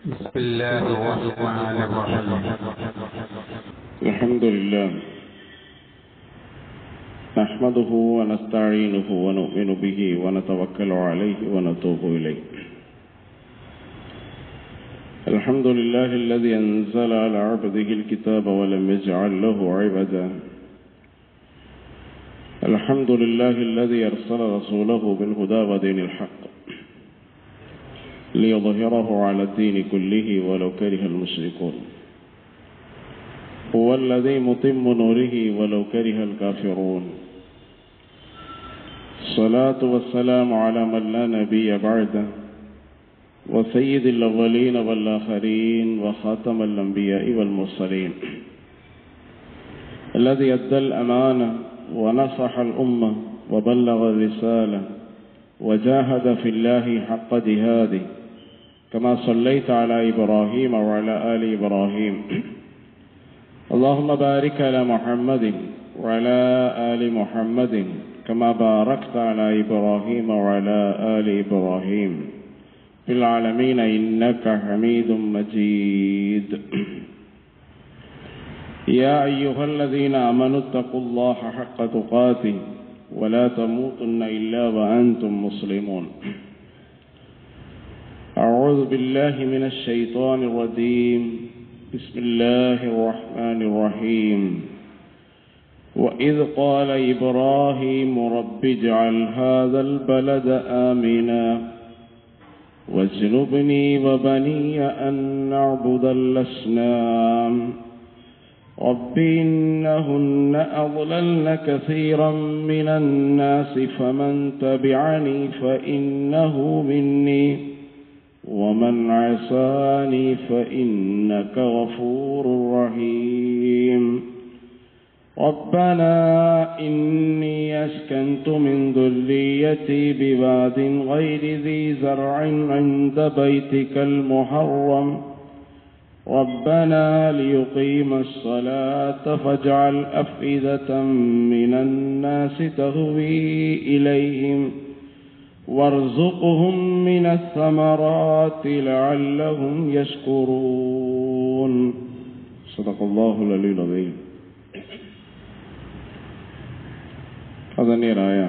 بسم الله الرحمن الرحيم الحمد لله نحمده ونستعينه ونؤمن به ونتوكل عليه ونتوب إليه الحمد لله الذي أنزل على عبده الكتاب ولم يجعل له عبدا الحمد لله الذي أرسل رسوله بالهدى ودين الحق ليظهره على الدين كله ولو كره المشركون هو الذي متم نوره ولو كره الكافرون الصلاة والسلام على من لا نبي بعده وسيد الأولين والآخرين وخاتم الأنبياء والمرسلين الذي أدى الأمانة ونصح الأمة وبلغ الرسالة وجاهد في الله حق جهاده كما صليت على إبراهيم وعلى آل إبراهيم اللهم بارك على محمد وعلى آل محمد كما باركت على إبراهيم وعلى آل إبراهيم في العالمين إنك حميد مجيد يا أيها الذين آمنوا اتقوا الله حق تقاته ولا تموتن إلا وأنتم مسلمون أعوذ بالله من الشيطان الرجيم بسم الله الرحمن الرحيم وإذ قال إبراهيم رب اجعل هذا البلد آمنا واجنبني وبني أن نعبد الأصنام رب إنهن أضللن كثيرا من الناس فمن تبعني فإنه مني ومن عصاني فإنك غفور رحيم ربنا إني أسكنت من ذريتي بواد غير ذي زرع عند بيتك المحرم ربنا ليقيم الصلاة فاجعل أفئدة من الناس تهوي إليهم وارزقهم من الثمرات لعلهم يشكرون صدق الله العلي العظيم അതന്യരായ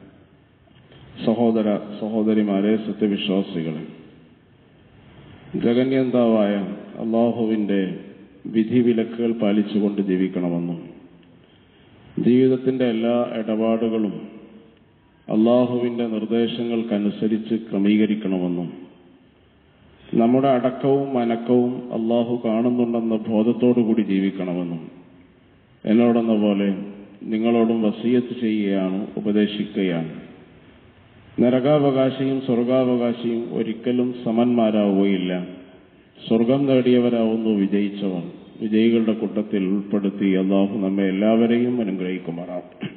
സഹോദര സഹോദരിമാരെ സത്യവിശ്വാസികളെ ജഗന്യന്താവായ അള്ളാഹുവിൻ്റെ വിധിവിലക്കുകൾ പാലിച്ചുകൊണ്ട് ജീവിക്കണമെന്നും ജീവിതത്തിൻ്റെ എല്ലാ ഇടപാടുകളും അള്ളാഹുവിൻ്റെ നിർദ്ദേശങ്ങൾക്കനുസരിച്ച് ക്രമീകരിക്കണമെന്നും നമ്മുടെ അടക്കവും അനക്കവും അള്ളാഹു കാണുന്നുണ്ടെന്ന ബോധത്തോടുകൂടി ജീവിക്കണമെന്നും എന്നോടെന്ന പോലെ നിങ്ങളോടും വസീയത്ത് ചെയ്യുകയാണ് ഉപദേശിക്കുകയാണ് നരകാവകാശിയും സ്വർഗാവകാശിയും ഒരിക്കലും സമന്മാരാവുകയില്ല സ്വർഗം നേടിയവരാവുന്നു വിജയിച്ചവർ വിജയികളുടെ കൂട്ടത്തിൽ ഉൾപ്പെടുത്തി അള്ളാഹു നമ്മെ എല്ലാവരെയും അനുഗ്രഹിക്കുമാറാം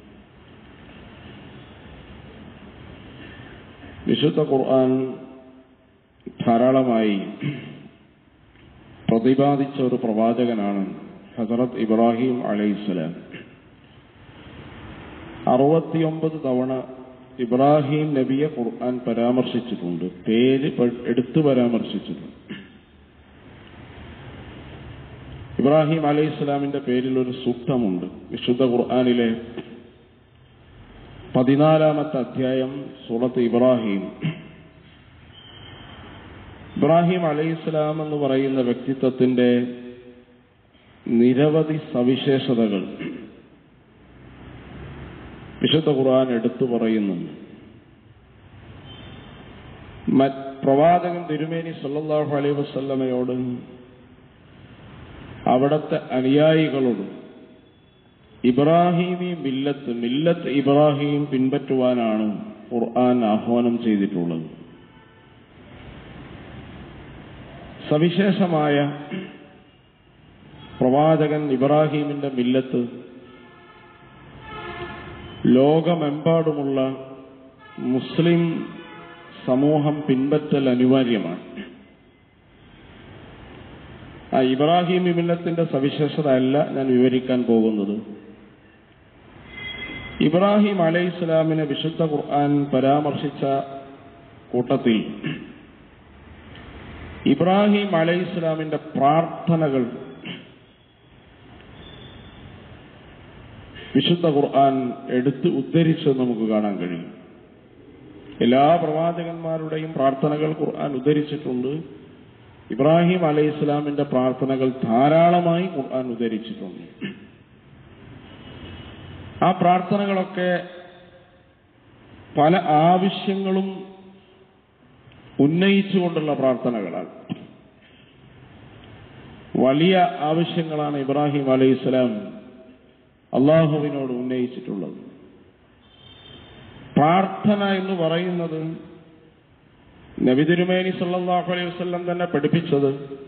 വിശുദ്ധ ഖുർആൻ ധാരാളമായി പ്രതിപാദിച്ച ഒരു പ്രവാചകനാണ് ഹസറത്ത് ഇബ്രാഹിം അലൈഹിസ്സലാം അറുപത്തിയൊമ്പത് തവണ ഇബ്രാഹിം നബിയെ ഖുർആൻ പരാമർശിച്ചിട്ടുണ്ട് പേര് എടുത്തു പരാമർശിച്ചിട്ടുണ്ട് ഇബ്രാഹിം അലൈഹി ഇസ്ലാമിന്റെ പേരിൽ ഒരു സൂക്തമുണ്ട് വിശുദ്ധ ഖുർആാനിലെ പതിനാലാമത്തെ അധ്യായം സൂറത്ത് ഇബ്രാഹിം ഇബ്രാഹിം അലൈഹി ഇസ്ലാം എന്ന് പറയുന്ന വ്യക്തിത്വത്തിന്റെ നിരവധി സവിശേഷതകൾ വിശുദ്ധ ഖുർആൻ എടുത്തു പറയുന്നുണ്ട് പ്രവാചകൻ തിരുമേനി സല്ലാഹു അലൈഹി വസ്ല്ലമയോട് അവിടത്തെ അനുയായികളോട് ഇബ്രാഹിമി മില്ലത്ത് മില്ലത്ത് ഇബ്രാഹിം പിൻപറ്റുവാനാണ് ഖുർആൻ ആഹ്വാനം ചെയ്തിട്ടുള്ളത് സവിശേഷമായ പ്രവാചകൻ ഇബ്രാഹിമിന്റെ മില്ലത്ത് ലോകമെമ്പാടുമുള്ള മുസ്ലിം സമൂഹം പിൻപറ്റൽ അനിവാര്യമാണ് ആ ഇബ്രാഹിം മില്ലത്തിന്റെ സവിശേഷത അല്ല ഞാൻ വിവരിക്കാൻ പോകുന്നത് ഇബ്രാഹിം അലൈഹി ഇസ്ലാമിനെ വിശുദ്ധ ഖുർആൻ പരാമർശിച്ച കൂട്ടത്തിൽ ഇബ്രാഹിം അലൈഹി ഇസ്ലാമിന്റെ പ്രാർത്ഥനകൾ വിശുദ്ധ ഖുർആൻ എടുത്ത് ഉദ്ധരിച്ചത് നമുക്ക് കാണാൻ കഴിയും എല്ലാ പ്രവാചകന്മാരുടെയും പ്രാർത്ഥനകൾ ഖുർആൻ ഉദ്ധരിച്ചിട്ടുണ്ട് ഇബ്രാഹിം അലൈഹി ഇസ്ലാമിന്റെ പ്രാർത്ഥനകൾ ധാരാളമായി ഖുർആൻ ഉദ്ധരിച്ചിട്ടുണ്ട് ആ പ്രാർത്ഥനകളൊക്കെ പല ആവശ്യങ്ങളും ഉന്നയിച്ചുകൊണ്ടുള്ള പ്രാർത്ഥനകളാണ് വലിയ ആവശ്യങ്ങളാണ് ഇബ്രാഹിം അലൈഹി സ്വലാം അള്ളാഹുവിനോട് ഉന്നയിച്ചിട്ടുള്ളത് പ്രാർത്ഥന എന്ന് പറയുന്നത് നബി തിരുമേനി സല്ലല്ലാഹു അലൈഹി വസല്ലം തന്നെ പഠിപ്പിച്ചത്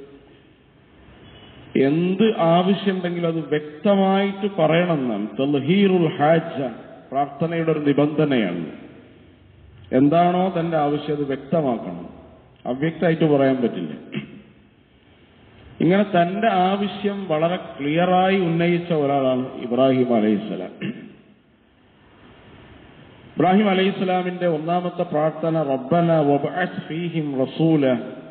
എന്ത് ആവശ്യമുണ്ടെങ്കിലും അത് വ്യക്തമായിട്ട് പറയണമെന്നാണ് തൽഹീറുൽ ഹാജ പ്രാർത്ഥനയുടെ ഒരു നിബന്ധനയാണ് എന്താണോ തന്റെ ആവശ്യം അത് വ്യക്തമാക്കണം അവ്യക്തമായിട്ട് പറയാൻ പറ്റില്ല ഇങ്ങനെ തന്റെ ആവശ്യം വളരെ ക്ലിയറായി ഉന്നയിച്ച ഒരാളാണ് ഇബ്രാഹിം അലൈഹിസ്സലാം ഇബ്രാഹിം അലൈഹിസ്സലാമിന്റെ ഒന്നാമത്തെ പ്രാർത്ഥന റബ്ബന വബഅസ് ഫീഹിം റസൂല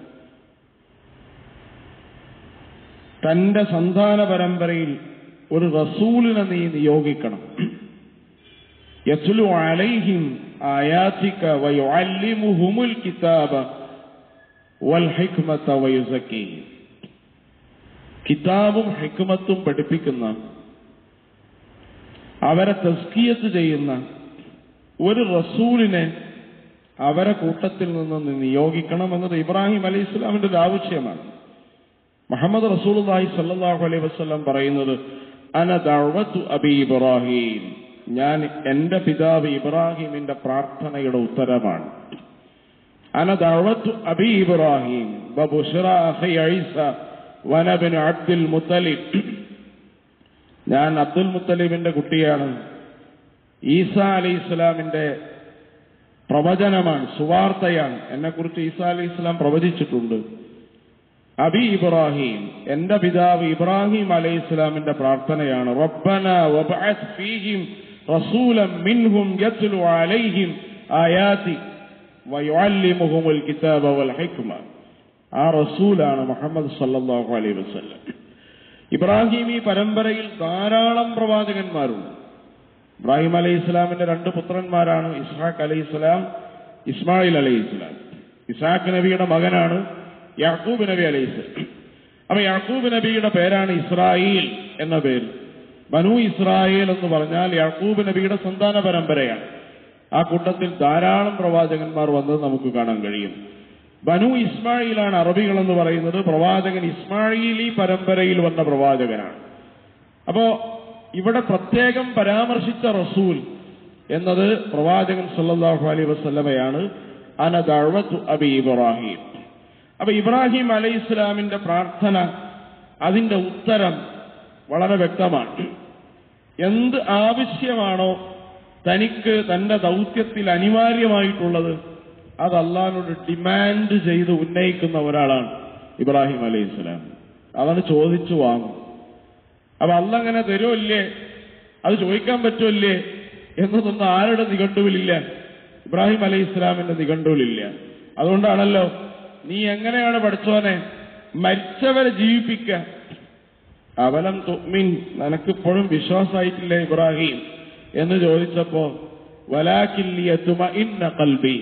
തന്റെ സന്താന പരമ്പരയിൽ ഒരു റസൂലിനെ നീ നിയോഗിക്കണം യസ്ലു അലൈഹിം ആയാതിക വയുഅല്ലിമുഹുമുൽ കിതാബ വൽ ഹിക്മത വയുസക്കീഹിം കിതാബും ഹിക്മത്തും പഠിപ്പിക്കുന്ന അവരെ തസ്കിയത്ത് ചെയ്യുന്ന ഒരു റസൂലിനെ അവരെ കൂട്ടത്തിൽ നിന്ന് നീ നിയോഗിക്കണം എന്നത് ഇബ്രാഹിം അലൈഹി ഇസ്ലാമിന്റെ ഒരു ആവശ്യമാണ് മുഹമ്മദ് റസൂലുള്ളാഹി സല്ലല്ലാഹു അലൈഹി വസല്ലം പറയുന്നത് അന ദഅവതു അബി ഇബ്രാഹിം ഞാൻ എന്റെ പിതാവ് ഇബ്രാഹിമിന്റെ പ്രാർത്ഥനയുടെ ഉത്തരമാണ് അന ദഅവതു അബി ഇബ്രാഹിം വബുശ്റ അഖി ഈസ വനബിൻ അബ്ദുൽ മുത്തലിബ് ഞാൻ അബ്ദുൽ മുത്തലിബിന്റെ കുട്ടിയാണ് ഈസ അലൈഹി ഇസ്ലാമിന്റെ പ്രവചനമാണ് സുവാർത്തയാണ് എന്നെക്കുറിച്ച് ഈസ അലൈഹി ഇസ്ലാം പ്രവചിച്ചിട്ടുണ്ട് അബി ഇബ്രാഹിം എന്റെ പിതാവ് ഇബ്രാഹിം അലൈഹി ഇസ്ലാമിന്റെ പ്രാർത്ഥനയാണ് റബ്ബന വബഅസ് ഫീഹിം റസൂലൻ മിൻഹും യത്ലു അലൈഹിം ആയാതി വയുഅല്ലിമുഹുമുൽ കിതാബ വൽ ഹിക്മ ആ റസൂലാണ് മുഹമ്മദ് സല്ലല്ലാഹു അലൈഹി വസല്ലം ഇബ്രാഹിമി പരമ്പരയിൽ ധാരാളം പ്രവാചകന്മാരുണ്ട് ഇബ്രാഹിം അലൈഹി ഇസ്ലാമിന്റെ രണ്ട് പുത്രന്മാരാണ് ഇസ്ഹാഖ് അലൈഹി ഇസ്ലാം ഇസ്മായിൽ അലൈഹി ഇസ്ലാം ഇസ്ഹാഖ് നബിയുടെ മകനാണ് യാക്കൂബ് നബി അലൈഹി ഇസ്ലാം അപ്പൊ യാക്കൂബ് നബിയുടെ പേരാണ് ഇസ്രായേൽ എന്ന പേര് ബനു ഇസ്രായേൽ എന്ന് പറഞ്ഞാൽ യാക്കൂബ് നബിയുടെ സന്താന പരമ്പരയാണ് ആ കൂട്ടത്തിൽ ധാരാളം പ്രവാചകന്മാർ വന്നത് നമുക്ക് കാണാൻ കഴിയും ബനു ഇസ്മായിലാണ് അറബികൾ എന്ന് പറയുന്നത് പ്രവാചകൻ ഇസ്മായിലി പരമ്പരയിൽ വന്ന പ്രവാചകനാണ് അപ്പോ ഇവിടെ പ്രത്യേകം പരാമർശിച്ച റസൂൽ എന്നത് പ്രവാചകൻ സല്ലല്ലാഹു അലൈഹി വസല്ലമയാണ് അന ദഅവതു അബി ഇബ്രാഹിം അപ്പൊ ഇബ്രാഹിം അലൈഹി ഇസ്ലാമിന്റെ പ്രാർത്ഥന അതിന്റെ ഉത്തരം വളരെ വ്യക്തമാണ് എന്ത് ആവശ്യമാണോ തനിക്ക് തന്റെ ദൗത്യത്തിൽ അനിവാര്യമായിട്ടുള്ളത് അത് അള്ളഹാനോട് ഡിമാൻഡ് ചെയ്ത് ഉന്നയിക്കുന്ന ഒരാളാണ് ഇബ്രാഹിം അലൈഹി ഇസ്ലാം അതാണ് ചോദിച്ചു വാങ്ങും അപ്പൊ അല്ല അങ്ങനെ തരുമല്ലേ അത് ചോദിക്കാൻ പറ്റുമല്ലേ എന്നതൊന്നും ആരുടെ നിഘണ്ടുവിലില്ല ഇബ്രാഹിം അലൈഹി ഇസ്ലാമിന്റെ നിഘണ്ടുവിലില്ല അതുകൊണ്ടാണല്ലോ നീ എങ്ങനെയാണ് പഠിച്ചോനെ മരിച്ചവരെ ജീവിപ്പിക്ക അവലം തുമ്മിൻ നിനക്കിപ്പോഴും വിശ്വാസമായിട്ടില്ലേ ഇബ്രാഹിം എന്ന് ചോദിച്ചപ്പോ വലാക്കില്ലിയത്തുമ ഇന്ന കൽബി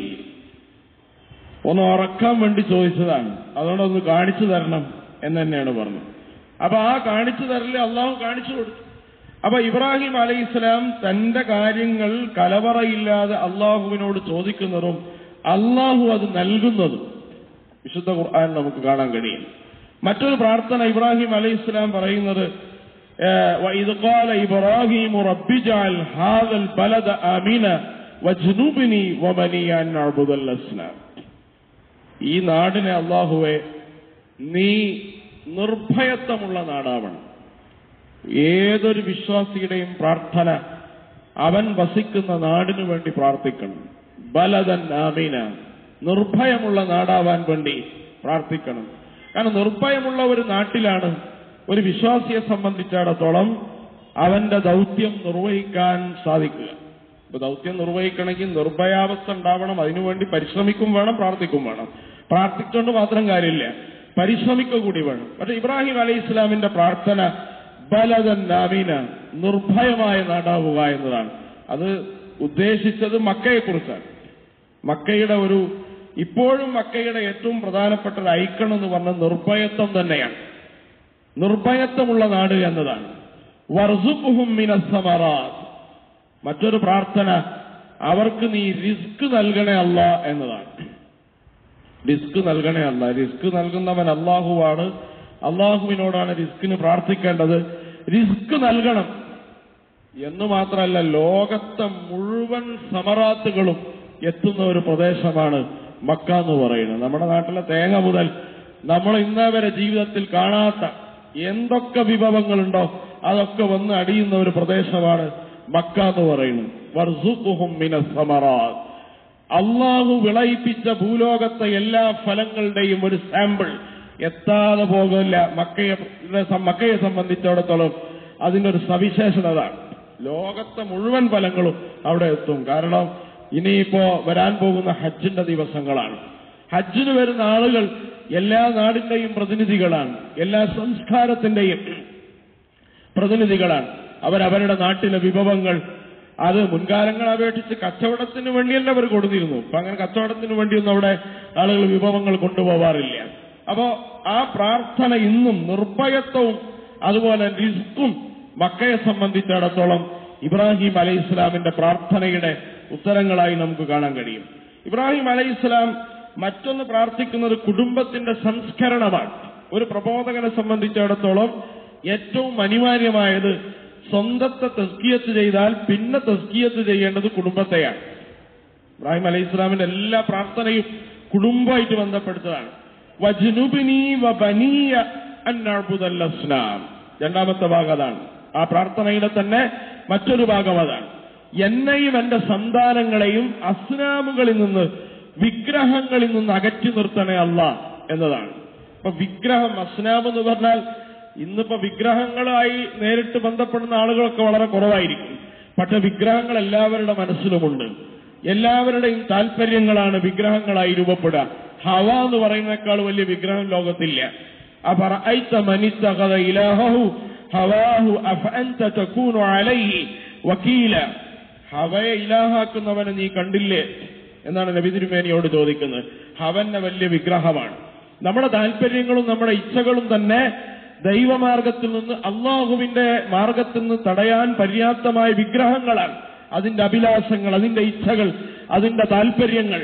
ഒന്ന് ഉറക്കാൻ വേണ്ടി ചോദിച്ചതാണ് അതുകൊണ്ട് ഒന്ന് കാണിച്ചു തരണം എന്ന് തന്നെയാണ് പറഞ്ഞത് അപ്പൊ ആ കാണിച്ചു തരല് അള്ളാഹു കാണിച്ചു കൊടുത്തു അപ്പൊ ഇബ്രാഹിം അലൈഹി ഇസ്ലാം തന്റെ കാര്യങ്ങൾ കലവറയില്ലാതെ അള്ളാഹുവിനോട് ചോദിക്കുന്നതും അള്ളാഹു അത് നൽകുന്നതും വിശുദ്ധ ഖുർആൻ നമുക്ക് കാണാൻ കഴിയും മറ്റൊരു പ്രാർത്ഥന ഇബ്രാഹിം അലൈഹി ഇസ്ലാം പറയുന്നത് وإذ قال إبراهيم رب اجعل هذا البلد آمنا واجنبني وبني أن نعبد الأصنام ഈ നാടിനെ അള്ളാഹുവെ നീ നിർഭയത്വമുള്ള നാടാവണം ഏതൊരു വിശ്വാസിയുടെയും പ്രാർത്ഥന അവൻ വസിക്കുന്ന നാടിനു വേണ്ടി പ്രാർത്ഥിക്കണം ബലതൻ ആമീന നിർഭയമുള്ള നാടാവാൻ വേണ്ടി പ്രാർത്ഥിക്കണം കാരണം നിർഭയമുള്ള ഒരു നാട്ടിലാണ് ഒരു വിശ്വാസിയെ സംബന്ധിച്ചിടത്തോളം അവന്റെ ദൗത്യം നിർവഹിക്കാൻ സാധിക്കുക ഇപ്പൊ ദൗത്യം നിർവഹിക്കണമെങ്കിൽ നിർഭയാവസ്ഥ ഉണ്ടാവണം അതിനുവേണ്ടി പരിശ്രമിക്കും വേണം പ്രാർത്ഥിക്കും വേണം പ്രാർത്ഥിച്ചുകൊണ്ട് മാത്രം കാര്യമില്ല പരിശ്രമിക്കുക കൂടി വേണം പക്ഷെ ഇബ്രാഹിം അലൈഹി ഇസ്ലാമിന്റെ പ്രാർത്ഥന ബലതൻ നാമീന നിർഭയമായ നാടാവുക എന്നതാണ് അത് ഉദ്ദേശിച്ചത് മക്കയെക്കുറിച്ചാണ് മക്കയുടെ ഒരു ഇപ്പോഴും മക്കയുടെ ഏറ്റവും പ്രധാനപ്പെട്ട ഒരു ഐക്കൺ എന്ന് പറഞ്ഞ നിർഭയത്വം തന്നെയാണ് നിർഭയത്വമുള്ള നാട് എന്നതാണ് വർസുഖുഹും മിനസ്സമറാത്ത് മറ്റൊരു പ്രാർത്ഥന അവർക്ക് നീ റിസ്ക് നൽകണേ അല്ല എന്നതാണ് റിസ്ക് നൽകണേ അല്ല റിസ്ക് നൽകുന്നവൻ അള്ളാഹുവാണ് അള്ളാഹുവിനോടാണ് റിസ്കിന് പ്രാർത്ഥിക്കേണ്ടത് റിസ്ക് നൽകണം എന്ന് മാത്രമല്ല ലോകത്തെ മുഴുവൻ സമറാത്തുകളും എത്തുന്ന ഒരു പ്രദേശമാണ് മക്ക എന്ന് പറയുന്നത് നമ്മുടെ നാട്ടിലെ തേങ്ങ മുതൽ നമ്മൾ ഇന്നേ വരെ ജീവിതത്തിൽ കാണാത്ത എന്തൊക്കെ വിഭവങ്ങളുണ്ടോ അതൊക്കെ വന്ന് അടിയുന്ന ഒരു പ്രദേശമാണ് മക്ക എന്ന് പറയുന്നത് വർസുഖുഹും മിനസ് സമറാത്ത് അള്ളാഹു വിളയിപ്പിച്ച ഭൂലോകത്തെ എല്ലാ ഫലങ്ങളുടെയും ഒരു സാമ്പിൾ എത്താതെ പോകില്ല മക്കയെ മക്കയെ സംബന്ധിച്ചിടത്തോളം അതിനൊരു സവിശേഷത ലോകത്തെ മുഴുവൻ ഫലങ്ങളും അവിടെ എത്തും കാരണം ഇനിയിപ്പോ വരാൻ പോകുന്ന ഹജ്ജിന്റെ ദിവസങ്ങളാണ് ഹജ്ജിന് വരുന്ന ആളുകൾ എല്ലാ നാടിന്റെയും പ്രതിനിധികളാണ് എല്ലാ സംസ്കാരത്തിന്റെയും പ്രതിനിധികളാണ് അവരവരുടെ നാട്ടിലെ വിഭവങ്ങൾ അത് മുൻകാലങ്ങളെ അപേക്ഷിച്ച് കച്ചവടത്തിന് വേണ്ടിയല്ല അവർ കൊടുത്തിരുന്നു അപ്പൊ അങ്ങനെ കച്ചവടത്തിന് വേണ്ടിയൊന്നും അവിടെ ആളുകൾ വിഭവങ്ങൾ കൊണ്ടുപോവാറില്ല അപ്പോ ആ പ്രാർത്ഥന ഇന്നും നിർഭയത്വവും അതുപോലെ റിസ്ക്കും മക്കയെ സംബന്ധിച്ചിടത്തോളം ഇബ്രാഹിം അലൈഹി ഇസ്ലാമിന്റെ പ്രാർത്ഥനയുടെ ഉത്തരങ്ങളായി നമുക്ക് കാണാൻ കഴിയും ഇബ്രാഹിം അലൈഹി ഇസ്ലാം മറ്റൊന്ന് പ്രാർത്ഥിക്കുന്നത് കുടുംബത്തിന്റെ സംസ്കരണമാണ് ഒരു പ്രബോധകനെ സംബന്ധിച്ചിടത്തോളം ഏറ്റവും അനിവാര്യമായത് സ്വന്തത്തെ തസ്കിയത്ത് ചെയ്താൽ പിന്നെ തസ്കിയത്ത് ചെയ്യേണ്ടത് കുടുംബത്തെയാണ് ഇബ്രാഹിം അലൈഹി ഇസ്ലാമിന്റെ എല്ലാ പ്രാർത്ഥനയും കുടുംബമായിട്ട് ബന്ധപ്പെടുത്തതാണ് വജ്നുബിനി വബനീയ അന്നഅ്ബുദൽ അസ്നാം രണ്ടാമത്തെ ഭാഗം അതാണ് ആ പ്രാർത്ഥനയുടെ തന്നെ മറ്റൊരു ഭാഗം അതാണ് എന്നെയും എന്റെ സന്താനങ്ങളെയും അസ്നാമുകളിൽ നിന്ന് വിഗ്രഹങ്ങളിൽ നിന്ന് അകറ്റി നിർത്തണേ അല്ല എന്നതാണ് അപ്പൊ വിഗ്രഹം അസ്നാം എന്ന് പറഞ്ഞാൽ ഇന്നിപ്പോ വിഗ്രഹങ്ങളായി നേരിട്ട് ബന്ധപ്പെടുന്ന ആളുകളൊക്കെ വളരെ കുറവായിരിക്കും പക്ഷെ വിഗ്രഹങ്ങൾ എല്ലാവരുടെ മനസ്സിലുമുണ്ട് എല്ലാവരുടെയും താല്പര്യങ്ങളാണ് വിഗ്രഹങ്ങളായി രൂപപ്പെടുക ഹവ എന്ന് പറയുന്നേക്കാൾ വലിയ വിഗ്രഹം ലോകത്തില്ല അഫറഅയ്ത മനിത്തഖദ ഇലാഹഹു ഹവാഹു അഫഅൻത തകൂനു അലൈഹി വക്കീല ഹവയെ ഇലാഹാക്കുന്നവനെ നീ കണ്ടില്ലേ എന്നാണ് നബി തിരുമേനിയോട് ചോദിക്കുന്നത് ഹവന്റെ വലിയ വിഗ്രഹമാണ് നമ്മുടെ താല്പര്യങ്ങളും നമ്മുടെ ഇച്ഛകളും തന്നെ ദൈവമാർഗത്തിൽ നിന്ന് അള്ളാഹുവിന്റെ മാർഗത്തിൽ നിന്ന് തടയാൻ പര്യാപ്തമായ വിഗ്രഹങ്ങളാണ് അതിന്റെ അഭിലാഷങ്ങൾ അതിന്റെ ഇച്ഛകൾ അതിന്റെ താല്പര്യങ്ങൾ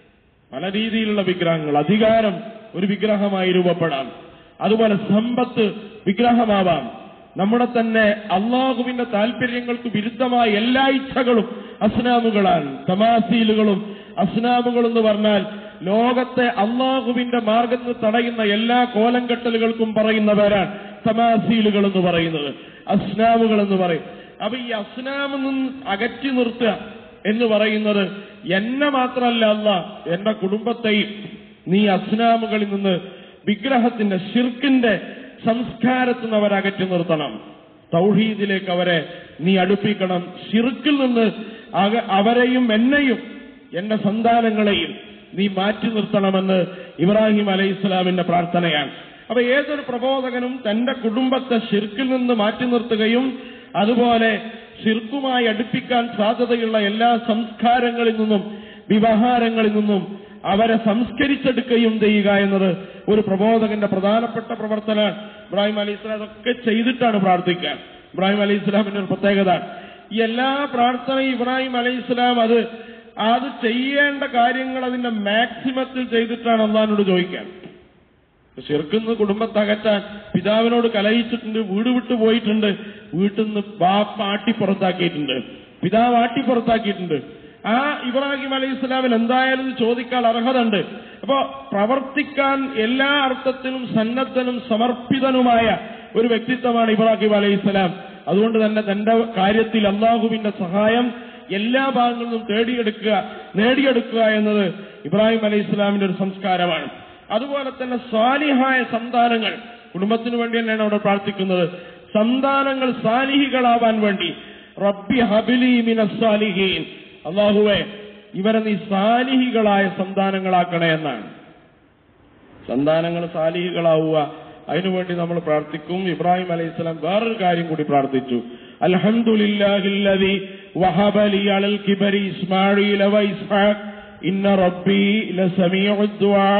പല രീതിയിലുള്ള വിഗ്രഹങ്ങൾ അധികാരം ഒരു വിഗ്രഹമായി രൂപപ്പെടാം അതുപോലെ സമ്പത്ത് വിഗ്രഹമാവാം നമ്മുടെ തന്നെ അള്ളാഹുവിന്റെ താല്പര്യങ്ങൾക്ക് വിരുദ്ധമായ എല്ലാ ഇച്ഛകളും അസ്നാമുകളാണ് തമാസീലുകളും അസ്നാമുകൾ എന്ന് പറഞ്ഞാൽ ലോകത്തെ അള്ളാഹുവിന്റെ മാർഗത്തിൽ തടയുന്ന എല്ലാ കോലംകെട്ടലുകൾക്കും പറയുന്ന പേരാണ് തമാസീലുകൾ എന്ന് പറയുന്നത് അസ്നാമുകൾ എന്ന് പറയും അപ്പൊ ഈ അസ്നാമിൽ നിന്ന് അകറ്റി നിർത്തുക എന്ന് പറയുന്നത് എന്നെ മാത്രമല്ല അല്ല എന്റെ കുടുംബത്തെയും നീ അസ്നാമുകളിൽ നിന്ന് വിഗ്രഹത്തിന്റെ ഷിർക്കിന്റെ സംസ്കാരത്തിൽ നിന്ന് അവരെ അകറ്റി നിർത്തണം തൗഹീദിലേക്ക് അവരെ നീ അടുപ്പിക്കണം ഷിർക്കിൽ നിന്ന് അക- അവരെയും എന്നെയും എന്റെ സന്താനങ്ങളെയും നീ മാറ്റി നിർത്തണമെന്ന് ഇബ്രാഹിം അലൈഹി ഇസ്ലാമിന്റെ പ്രാർത്ഥനയാണ് അപ്പൊ ഏതൊരു പ്രബോധകനും തന്റെ കുടുംബത്തെ ഷിർക്കിൽ നിന്ന് മാറ്റി നിർത്തുകയും അതുപോലെ ഷിർക്കുമായി അടുപ്പിക്കാൻ സാധ്യതയുള്ള എല്ലാ സംസ്കാരങ്ങളിൽ നിന്നും വ്യവഹാരങ്ങളിൽ നിന്നും അവരെ സംസ്കരിച്ചെടുക്കുകയും ചെയ്യുക എന്നത് ഒരു പ്രബോധകന്റെ പ്രധാനപ്പെട്ട പ്രവർത്തനമാണ് ഇബ്രാഹിം അലി ഇസ്ലാം അതൊക്കെ ചെയ്തിട്ടാണ് പ്രാർത്ഥിക്കുക ഇബ്രാഹിം അലി ഇസ്ലാമിന്റെ ഒരു പ്രത്യേകത ഈ എല്ലാ പ്രാർത്ഥനയും ഇബ്രാഹിം അലി ഇസ്ലാം അത് അത് ചെയ്യേണ്ട കാര്യങ്ങൾ അതിന്റെ മാക്സിമത്തിൽ ചെയ്തിട്ടാണ് അള്ളഹാനോട് ചോദിക്കാൻ ചെറുക്കുന്ന കുടുംബത്തകറ്റാൻ പിതാവിനോട് കലഹിച്ചിട്ടുണ്ട് വീട് വിട്ടു പോയിട്ടുണ്ട് വീട്ടിൽ നിന്ന് ബാപ്പ ആട്ടി പുറത്താക്കിയിട്ടുണ്ട് പിതാവ് ആട്ടി പുറത്താക്കിയിട്ടുണ്ട് ആ ഇബ്രാഹിം അലൈഹി ഇസ്ലാമിന് എന്തായാലും ഇത് ചോദിക്കാൻ അർഹത ഉണ്ട് അപ്പോ പ്രവർത്തിക്കാൻ എല്ലാ അർത്ഥത്തിലും സന്നദ്ധനും സമർപ്പിതനുമായ ഒരു വ്യക്തിത്വമാണ് ഇബ്രാഹിം അലൈഹി ഇസ്ലാം അതുകൊണ്ട് തന്നെ തന്റെ കാര്യത്തിൽ അള്ളാഹുവിന്റെ സഹായം എല്ലാ ഭാഗങ്ങളിൽ നിന്നും തേടിയെടുക്കുക നേടിയെടുക്കുക എന്നത് ഇബ്രാഹിം അലൈഹി ഇസ്ലാമിന്റെ ഒരു സംസ്കാരമാണ് അതുപോലെ തന്നെ സ്വാലിഹായ സന്താനങ്ങൾ കുടുംബത്തിന് വേണ്ടി തന്നെയാണ് അവിടെ പ്രാർത്ഥിക്കുന്നത് സന്താനങ്ങൾ സാലിഹികളാവാൻ വേണ്ടി റബ്ബി ഹബിലി മിന സാലിഹീൻ അള്ളാഹുവെ ഇവരെ നീ സാലിഹികളായ സന്താനങ്ങളാക്കണേ എന്നാണ് സന്താനങ്ങൾ സാലിഹികളാവുക അതിനുവേണ്ടി നമ്മൾ പ്രാർത്ഥിക്കും ഇബ്രാഹിം അലൈഹിസ്സലാം വേറൊരു കാര്യം കൂടി പ്രാർത്ഥിച്ചു അൽഹംദുലില്ലാഹില്ലദി വഹബലി അലൽ കിബരി ഇസ്മാഈല വ ഇസ്ഹാഖ് ഇന്ന റബ്ബി ലസമീഉദ് ദുആ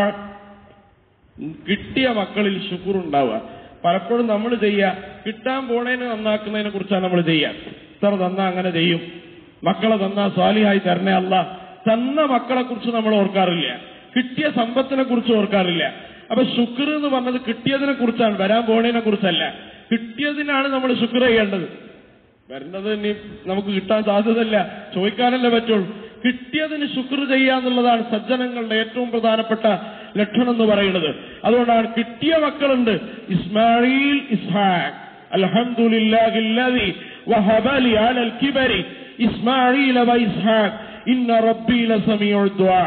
കിട്ടിയ മക്കളിൽ ശുക്ർ ഉണ്ടാവുക പലപ്പോഴും നമ്മൾ ചെയ്യുക കിട്ടാൻ പോണേനെ നന്നാക്കുന്നതിനെ കുറിച്ചാണ് നമ്മൾ ചെയ്യുക ഇത്ര തന്നാ അങ്ങനെ ചെയ്യും മക്കളെ തന്നാ സ്വാലിഹായി തരണേ അല്ല തന്ന മക്കളെ കുറിച്ച് നമ്മൾ ഓർക്കാറില്ല കിട്ടിയ സമ്പത്തിനെ കുറിച്ച് ഓർക്കാറില്ല അപ്പൊ ശുക്ർ എന്ന് പറഞ്ഞത് കിട്ടിയതിനെ കുറിച്ചാണ് വരാൻ പോണേനെ കുറിച്ചല്ല കിട്ടിയതിനാണ് നമ്മൾ ശുക്ർ ചെയ്യേണ്ടത് വരുന്നത് ഇനി നമുക്ക് കിട്ടാൻ സാധ്യതയില്ല ചോദിക്കാനല്ലേ പറ്റുള്ളൂ കിട്ടിയതിന് ശുക്ർ ചെയ്യാന്നുള്ളതാണ് സജ്ജനങ്ങളുടെ ഏറ്റവും പ്രധാനപ്പെട്ട ലക്ഷണം എന്ന് പറയുന്നത് അതുകൊണ്ടാണ് കിട്ടിയ മക്കളുണ്ട് ഇസ്മായിൽ ഇസ്ഹാഖ് അൽഹംദുലില്ലാഹില്ലദി വഹബലി അലൽ കിബരി ഇസ്മായിൽ വ ഇസ്ഹാഖ് ഇന്ന റബ്ബി ലസമീഉദ് ദുആ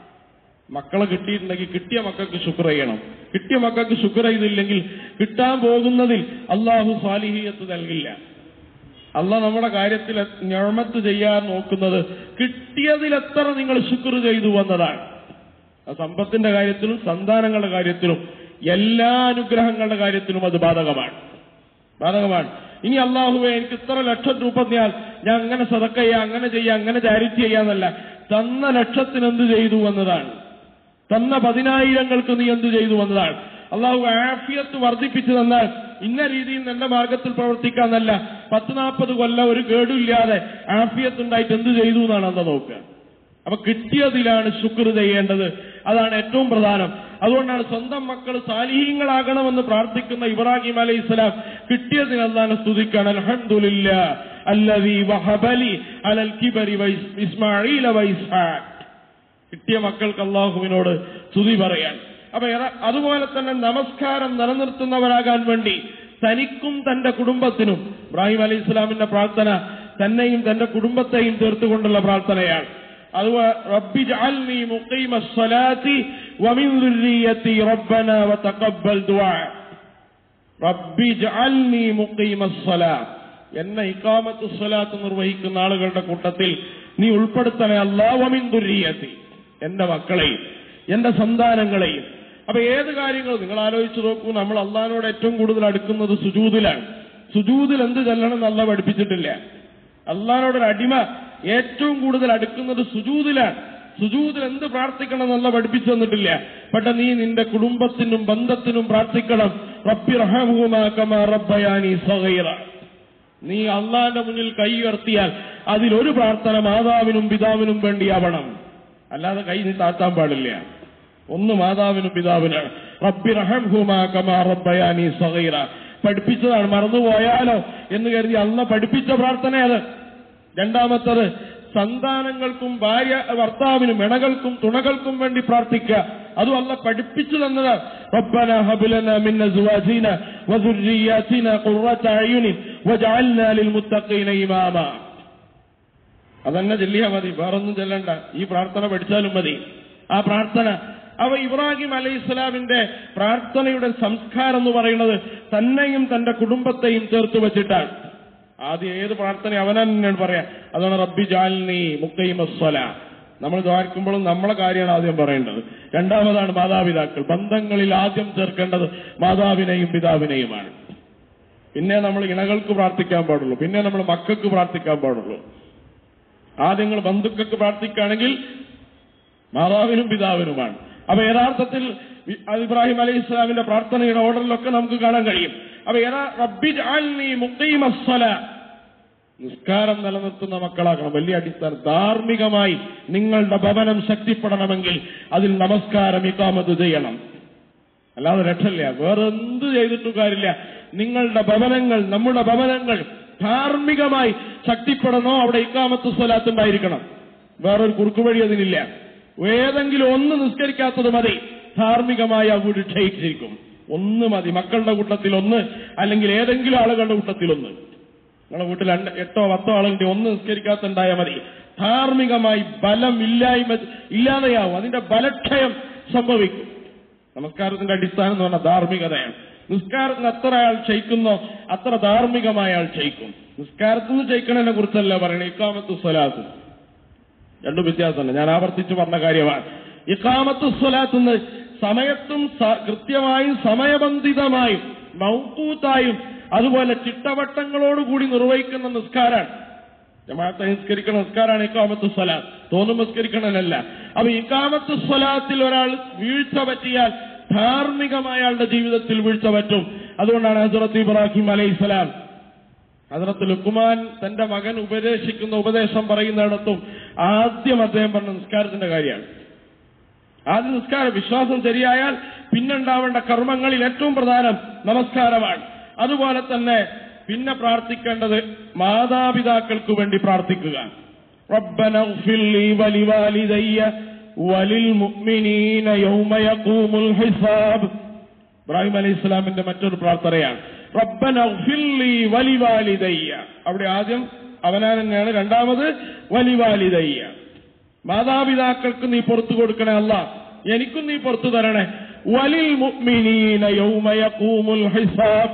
മക്കളെ കിട്ടിയിട്ടുണ്ടെങ്കിൽ കിട്ടിയ മക്കൾക്ക് ശുക്ർ ചെയ്യണം കിട്ടിയ മക്കൾക്ക് ശുക്ർ ചെയ്തില്ലെങ്കിൽ കിട്ടാൻ പോകുന്നതിൽ അള്ളാഹു സാലിഹിയത്ത് നൽകില്ല അല്ല നമ്മുടെ കാര്യത്തിൽ ഞഴമത്ത് ചെയ്യാൻ നോക്കുന്നത് കിട്ടിയതിൽ എത്ര നിങ്ങൾ ശുക്ർ ചെയ്തു വന്നതാണ് ആ സമ്പത്തിന്റെ കാര്യത്തിലും സന്താനങ്ങളുടെ കാര്യത്തിലും എല്ലാ അനുഗ്രഹങ്ങളുടെ കാര്യത്തിലും അത് ബാധകമാണ് ബാധകമാണ് ഇനി അള്ളാഹുവെ എനിക്ക് ഇത്ര ലക്ഷം രൂപ തന്നാൽ ഞാൻ അങ്ങനെ സതക്ക ചെയ്യാം അങ്ങനെ ചെയ്യാം അങ്ങനെ ചാരിറ്റി ചെയ്യാന്നല്ല തന്ന ലക്ഷത്തിന് എന്ത് ചെയ്തു എന്നതാണ് തന്ന പതിനായിരങ്ങൾക്ക് നീ എന്ത് ചെയ്തു എന്നതാണ് അള്ളാഹു ആഫിയത്ത് വർദ്ധിപ്പിച്ചു തന്നാൽ ഇന്ന രീതിയിൽ നല്ല മാർഗത്തിൽ പ്രവർത്തിക്കാന്നല്ല പത്ത് നാൽപ്പത് കൊല്ലം ഒരു കേടുമില്ലാതെ ആഫിയത്ത് ഉണ്ടായിട്ട് എന്ത് ചെയ്തു എന്നാണ് അന്ന് നോക്കുക അപ്പൊ കിട്ടിയതിലാണ് ശുക്ർ ചെയ്യേണ്ടത് അതാണ് ഏറ്റവും പ്രധാനം അതുകൊണ്ടാണ് സ്വന്തം മക്കൾ സാലിഹീങ്ങളാകണമെന്ന് പ്രാർത്ഥിക്കുന്ന ഇബ്രാഹിം അലൈഹി ഇസ്ലാം കിട്ടിയതിന് അതാണ് സ്തുതിക്കാണ് അൽഹംദുലില്ല അല്ലദീ വഹബലി അലൽ കിബരി വൈസ് ഇസ്മാഈല വൈസ്ഹാഖ് കിട്ടിയ മക്കൾക്ക് അള്ളാഹുവിനോട് സ്തുതി പറയാൻ അപ്പൊ ഏറെ- അതുപോലെ തന്നെ നമസ്കാരം നിലനിർത്തുന്നവരാകാൻ വേണ്ടി തനിക്കും തന്റെ കുടുംബത്തിനും ഇബ്രാഹിം അലൈഹി ഇസ്ലാമിന്റെ പ്രാർത്ഥന തന്നെയും തന്റെ കുടുംബത്തെയും ചേർത്തുകൊണ്ടുള്ള പ്രാർത്ഥനയാണ് അത് റബ്ബി ജഅൽനി മുഖീമ സ്വലാത്തി വമിൻ ദുർരിയത്തി റബ്ബന വതഖബ്ബൽ ദുആ റബ്ബി ജഅൽനി മുഖീമ സ്വലാ എന്നെ ഇഖാമത്ത് സ്വലാത്ത് നിർവഹിക്കുന്ന ആളുകളുടെ കൂട്ടത്തിൽ നീ ഉൾപ്പെടുത്തണേ അല്ലാ വമിൻ ദുർരിയത്തി എന്റെ മക്കളെയും എന്റെ സന്താനങ്ങളെയും അപ്പൊ ഏത് കാര്യങ്ങളും നിങ്ങൾ ആലോചിച്ച് നോക്കൂ നമ്മൾ അള്ളഹാനോട് ഏറ്റവും കൂടുതൽ അടുക്കുന്നത് സുജൂദിലാണ് സുജൂദിൽ എന്ത് ചെല്ലണം എന്ന് അല്ല പഠിപ്പിച്ചിട്ടില്ല അള്ളഹാനോടൊരു അടിമ ഏറ്റവും കൂടുതൽ അടുക്കുന്നത് സുജൂദിലാണ് സുജൂദിൽ എന്ത് പ്രാർത്ഥിക്കണം എന്നല്ല പഠിപ്പിച്ചു തന്നിട്ടില്ല പക്ഷെ നീ നിന്റെ കുടുംബത്തിനും ബന്ധത്തിനും പ്രാർത്ഥിക്കണം റബ്ബി റഹമുമാ കമാ റബ്ബയാനി സഗീറ നീ അള്ളാന്റെ മുന്നിൽ കൈ ഉയർത്തിയാൽ അതിലൊരു പ്രാർത്ഥന മാതാവിനും പിതാവിനും വേണ്ടിയാവണം അല്ലാതെ കൈ നീ താത്താൻ പാടില്ല ഒന്ന് മാതാവിനും പിതാവിനാണ് റബ്ബി റഹംഹുമാ കമാ റബ്ബയാനി സഗീറ പഠിപ്പിച്ചതാണ് മറന്നുപോയാലോ എന്ന് കരുതി അള്ള പഠിപ്പിച്ച പ്രാർത്ഥന അത് രണ്ടാമത്തത് സന്താനങ്ങൾക്കും ഭാര്യ ഭർത്താവിനും ഇണകൾക്കും തുണകൾക്കും വേണ്ടി പ്രാർത്ഥിക്കുക അതും അല്ല പഠിപ്പിച്ചു തന്നത് റബ്ബന ഹബുലന മിൻ അസ്വാജിന വദുർരിയാതിന ഖുർറത അയുനി വജഅൽനാ ലിൽമുത്തഖീന ഇമാമ അതന്നെ ചെല്ലിയാ മതി വേറൊന്നും ചെല്ലണ്ട ഈ പ്രാർത്ഥന പഠിച്ചാലും മതി ആ പ്രാർത്ഥന അവ ഇബ്രാഹിം അലൈഹി ഇസ്ലാമിന്റെ പ്രാർത്ഥനയുടെ സംസ്കാരം എന്ന് പറയുന്നത് തന്നെയും തന്റെ കുടുംബത്തെയും ചേർത്ത് വെച്ചിട്ടാണ് ആദ്യം ഏത് പ്രാർത്ഥന അവനെന്നാണ് പറയാ അതാണ് റബ്ബി ജാലിനി മുക്കൈമസ്വല നമ്മൾ ദ്വാരിക്കുമ്പോഴും നമ്മളെ കാര്യമാണ് ആദ്യം പറയേണ്ടത് രണ്ടാമതാണ് മാതാപിതാക്കൾ ബന്ധങ്ങളിൽ ആദ്യം ചേർക്കേണ്ടത് മാതാവിനെയും പിതാവിനെയുമാണ് പിന്നെ നമ്മൾ ഇണകൾക്ക് പ്രാർത്ഥിക്കാൻ പാടുള്ളൂ പിന്നെ നമ്മൾ മക്കൾക്ക് പ്രാർത്ഥിക്കാൻ പാടുള്ളൂ ആദ്യം നിങ്ങൾ ബന്ധുക്കൾക്ക് പ്രാർത്ഥിക്കുകയാണെങ്കിൽ മാതാവിനും പിതാവിനുമാണ് അപ്പൊ യഥാർത്ഥത്തിൽ വി- അത് ഇബ്രാഹിം അലൈഹി ഇസ്ലാമിന്റെ പ്രാർത്ഥനയുടെ ഓർഡറിലൊക്കെ നമുക്ക് കാണാൻ കഴിയും അപ്പൊ യഥാ റബ്ബി ജഅൽനി മുഖീമസ്സല നിസ്കാരം നിലനിർത്തുന്ന മക്കളാക്കണം വലിയ അടിസ്ഥാനം ധാർമ്മികമായി നിങ്ങളുടെ ഭവനം ശക്തിപ്പെടണമെങ്കിൽ അതിൽ നമസ്കാരം ഇക്കാമത്ത് ചെയ്യണം അല്ലാതെ രക്ഷയില്ല വേറെ എന്ത് ചെയ്തിട്ടും കാര്യമില്ല നിങ്ങളുടെ ഭവനങ്ങൾ നമ്മുടെ ഭവനങ്ങൾ ധാർമ്മികമായി ശക്തിപ്പെടണോ അവിടെ ഇക്കാമത്ത് സ്വലാത്ത് ഉണ്ടായിരിക്കണം വേറൊരു കുറുക്കുവഴി അതിനില്ല ഏതെങ്കിലും ഒന്ന് നിസ്കരിക്കാത്തത് മതി ധാർമ്മികമായി ആ വീട് ക്ഷയിച്ചിരിക്കും ഒന്ന് മതി മക്കളുടെ കൂട്ടത്തിൽ ഒന്ന് അല്ലെങ്കിൽ ഏതെങ്കിലും ആളുകളുടെ കൂട്ടത്തിൽ ഒന്ന് നിങ്ങളുടെ വീട്ടിൽ രണ്ട് എട്ടോ പത്തോ ആളുകളുടെ ഒന്ന് നിസ്കരിക്കാത്തുണ്ടായാൽ മതി ധാർമ്മികമായി ബലം ഇല്ലായ്മ ഇല്ലാതെയാവും അതിന്റെ ബലക്ഷയം സംഭവിക്കും നമസ്കാരത്തിന്റെ അടിസ്ഥാനം എന്ന് പറഞ്ഞാൽ ധാർമ്മികതയാണ് നിസ്കാരത്തിന് എത്ര അയാൾ ക്ഷയിക്കുന്നോ അത്ര ധാർമ്മികമായ അയാൾ ക്ഷയിക്കും നിസ്കാരത്തിൽ നിന്ന് ക്ഷയിക്കണതിനെ കുറിച്ചല്ല പറയണേ ഇക്കാമത്ത് സ്വലാത്ത് രണ്ടും വ്യത്യാസമുണ്ട് ഞാൻ ആവർത്തിച്ച് പറഞ്ഞ കാര്യമാണ് ഇക്കാമത്ത് സ്വലാത്ത് നിന്ന് സമയത്തും സ- കൃത്യമായും സമയബന്ധിതമായും മൗക്കൂത്തായും അതുപോലെ ചിട്ടവട്ടങ്ങളോടുകൂടി നിർവഹിക്കുന്ന നിസ്കാരാണ് ജമാഅത്തെ നിസ്കരിക്കുന്ന നിസ്കാരാണ് ഇക്കാമത്ത് സ്വലാത്ത് തോന്നും നിസ്കരിക്കണമെന്നല്ല അപ്പൊ ഇക്കാമത്ത് സ്വലാത്തിൽ ഒരാൾ വീഴ്ച പറ്റിയാൽ ധാർമ്മികമായ അയാളുടെ ജീവിതത്തിൽ വീഴ്ച പറ്റും അതുകൊണ്ടാണ് ഹസറത്ത് ഇബ്രാഹിം അലൈഹിസ്സലാം ഹസറത്ത് ലുക്കുമാൻ തന്റെ മകൻ ഉപദേശിക്കുന്ന ഉപദേശം പറയുന്നിടത്തും ആദ്യം അദ്ദേഹം പറഞ്ഞ നിസ്കാരത്തിന്റെ കാര്യമാണ് ആദ്യ നിസ്കാരം വിശ്വാസം ശരിയായാൽ പിന്നുണ്ടാവേണ്ട കർമ്മങ്ങളിൽ ഏറ്റവും പ്രധാനം നമസ്കാരമാണ് അതുപോലെ തന്നെ പിന്നെ പ്രാർത്ഥിക്കേണ്ടത് മാതാപിതാക്കൾക്ക് വേണ്ടി പ്രാർത്ഥിക്കുക ربنا اغفر لي ولوالدي وللمؤمنين يوم يقوم الحساب ഇബ്രാഹിം അലൈഹി ഇസ്ലാമിന്റെ മറ്റൊരു പ്രാർത്ഥനയാണ് റബ്ബന اغفر لي ولوالدي അവിടെ ആദ്യം അവനാൻ തന്നെയാണ് രണ്ടാമത് വലിവാലിദയ്യ മാതാപിതാക്കൾക്ക് നീ പുറത്തു കൊടുക്കണേ അല്ല എനിക്കും നീ പുറത്തു തരണേ വലിൽ മുഅ്മിനീന യൗമ യഖൂമുൽ ഹിസാബ്